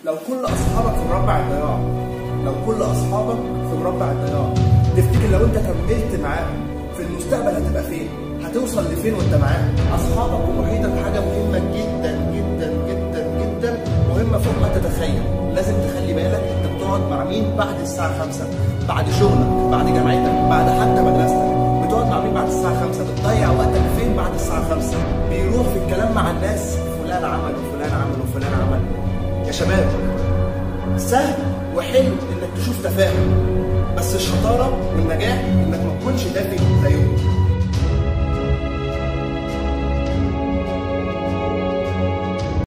لو كل اصحابك في مربع الضياع لو كل اصحابك في مربع الضياع تفتكر لو انت كملت معاهم في المستقبل هتبقى فين هتوصل لفين وانت معاهم اصحابك ومحيطك حاجه مهمه جدا جدا جدا جدا مهمه فوق ما تتخيل لازم تخلي بالك انت بتقعد مع مين بعد الساعه 5 بعد شغلك بعد جامعتك بعد حتى مدرستك بتقعد مع مين بعد الساعه 5 بتضيع وقتك فين بعد الساعه 5 بيروح في الكلام مع الناس فلان عمل وفلان عمل وفلان عمل يا شباب سهل وحلو انك تشوف تفاهم بس الشطاره والنجاح انك ما تكونش تافه زيهم